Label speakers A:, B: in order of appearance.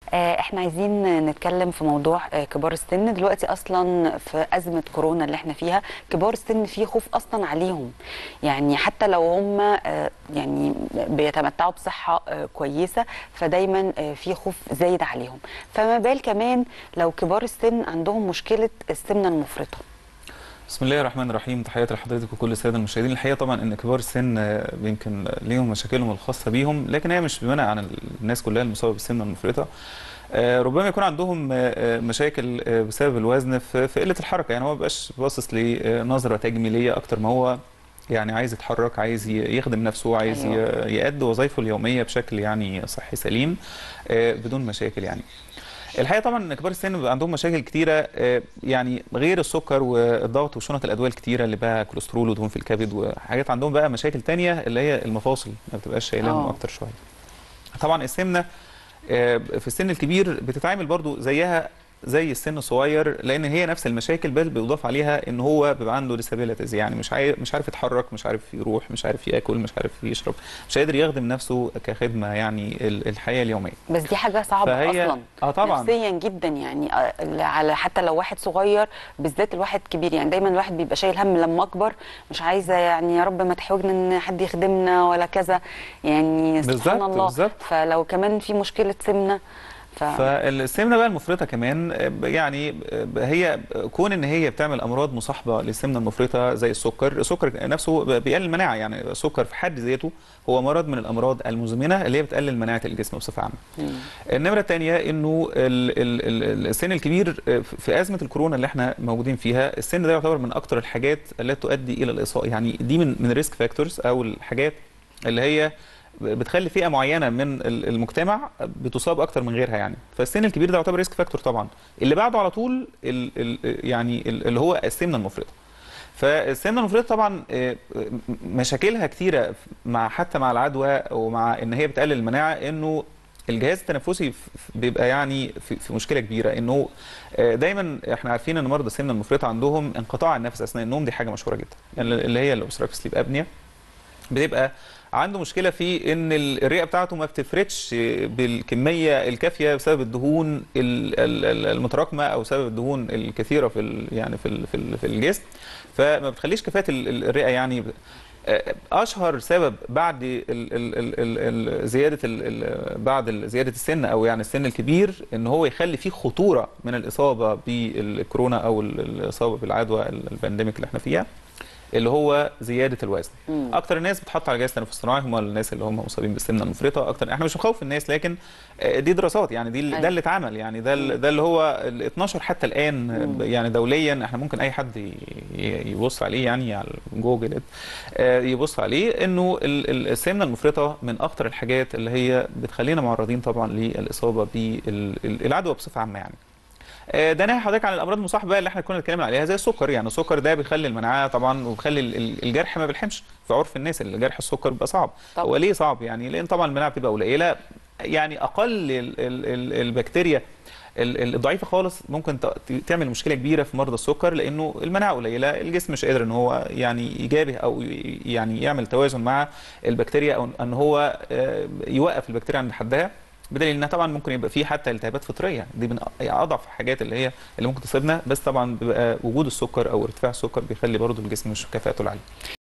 A: آه، احنا عايزين نتكلم في موضوع آه، كبار السن دلوقتي اصلا في ازمه كورونا اللي احنا فيها كبار السن في خوف اصلا عليهم يعني حتى لو هم آه، يعني بيتمتعوا بصحه آه، كويسه فدايما آه، في خوف زايد عليهم فما بال كمان لو كبار السن عندهم مشكله السمنه المفرطه
B: بسم الله الرحمن الرحيم تحياتي لحضرتك وكل الساده المشاهدين الحقيقه طبعا ان كبار السن آه، يمكن ليهم مشاكلهم الخاصه بيهم لكن هي مش بمنع عن الناس كلها المصابه بالسمنه المفرطه آه، ربما يكون عندهم آه، آه، مشاكل آه، بسبب الوزن في في قله الحركه يعني هو ما بيبقاش باصص لنظره تجميليه اكتر ما هو يعني عايز يتحرك عايز ي- يخدم نفسه عايز ي-
A: أيوة.
B: يأدي وظائفه اليوميه بشكل يعني صحي سليم آه، بدون مشاكل يعني الحقيقه طبعا ان كبار السن بيبقى عندهم مشاكل كتيره آه، يعني غير السكر والضغط وشنط الادويه الكتيره اللي بقى كوليسترول ودهون في الكبد وحاجات عندهم بقى مشاكل تانية اللي هي المفاصل ما بتبقاش شايلاهم
A: آه.
B: اكتر شويه طبعا السمنه آه، في السن الكبير بتتعامل برضو زيها زي السن الصغير لان هي نفس المشاكل بل بيضاف عليها ان هو بيبقى عنده ديسابيلتيز يعني مش عارف مش عارف يتحرك مش عارف يروح مش عارف ياكل مش عارف يشرب مش قادر يخدم نفسه كخدمه يعني ال- الحياه اليوميه
A: بس دي حاجه صعبه
B: فهي-
A: اصلا
B: اه طبعا
A: نفسيا جدا يعني آه، على حتى لو واحد صغير بالذات الواحد كبير يعني دايما الواحد بيبقى شايل هم لما اكبر مش عايزه يعني يا رب ما تحوجنا ان حد يخدمنا ولا كذا يعني سبحان
B: بالظبط،
A: الله
B: بالظبط.
A: فلو كمان في مشكله سمنه ف...
B: فالسمنه بقى المفرطه كمان آه، يعني آه، هي كون ان هي بتعمل امراض مصاحبه للسمنه المفرطه زي السكر السكر نفسه بيقلل المناعه يعني السكر في حد ذاته هو مرض من الامراض المزمنه اللي هي بتقلل مناعه الجسم بصفه عامه
A: مم.
B: النمره الثانيه انه ال- ال- ال- السن الكبير آه، في ازمه الكورونا اللي احنا موجودين فيها السن ده يعتبر من اكتر الحاجات التي تؤدي الى الاصابه يعني دي من من ريسك فاكتورز او الحاجات اللي هي بتخلي فئه معينه من ال- المجتمع بتصاب اكتر من غيرها يعني فالسن الكبير ده يعتبر ريسك فاكتور طبعا اللي بعده على طول ال ال يعني ال- اللي هو السمنه المفرطه فالسمنه المفرطه طبعا آه، مشاكلها كتيره مع حتى مع العدوى ومع ان هي بتقلل المناعه انه الجهاز التنفسي ف- ف- بيبقى يعني في في مشكله كبيره انه آه، دايما احنا عارفين ان مرضى السمنه المفرطه عندهم انقطاع النفس اثناء النوم دي حاجه مشهوره جدا يعني اللي هي الاوبستراكتيف سليب ابنيا بتبقى عنده مشكله في ان ال- الرئه بتاعته ما بتفرتش بالكميه الكافيه بسبب الدهون ال- ال- ال- المتراكمه او بسبب الدهون الكثيره في ال- يعني في ال- في ال- في الجسم فما بتخليش كفاءه ال- ال- الرئه يعني ب- آه، اشهر سبب بعد ال ال ال ال ال زياده ال ال بعد ال- زياده السن او يعني السن الكبير ان هو يخلي فيه خطوره من الاصابه بالكورونا او ال- الاصابه بالعدوى ال- البانديميك اللي احنا فيها اللي هو زياده الوزن
A: مم.
B: اكتر الناس بتحط على جهاز تنفس صناعي هم الناس اللي هم مصابين بالسمنه المفرطه اكتر احنا مش بنخوف الناس لكن آه، دي دراسات يعني دي
A: أيوة.
B: ده اللي اتعمل يعني ده ال- ده اللي هو ال 12 حتى الان آه،
A: مم.
B: يعني دوليا احنا ممكن اي حد ي- ي- يبص عليه يعني على جوجل آه، يبص عليه انه ال- ال- السمنه المفرطه من اخطر الحاجات اللي هي بتخلينا معرضين طبعا للاصابه بالعدوى بصفه عامه يعني آه، ده ناهي حضرتك عن الامراض المصاحبه اللي احنا كنا اتكلمنا عليها زي السكر يعني السكر ده بيخلي المناعه طبعا وبيخلي ال- ال- الجرح ما بيلحمش في عرف الناس اللي جرح السكر بيبقى صعب
A: طبعا.
B: هو ليه صعب يعني لان طبعا المناعه بتبقى قليله يعني اقل ال- ال- ال- البكتيريا ال- ال- الضعيفه خالص ممكن ت- تعمل مشكله كبيره في مرضى السكر لانه المناعه قليله الجسم مش قادر ان هو يعني يجابه او ي- يعني يعمل توازن مع البكتيريا او ان هو آه، يوقف البكتيريا عند حدها بدليل انها طبعا ممكن يبقى فيه حتى التهابات فطريه دي من أ- اضعف الحاجات اللي هي اللي ممكن تصيبنا بس طبعا بيبقى وجود السكر او ارتفاع السكر بيخلي برضو الجسم مش كفاءته العاليه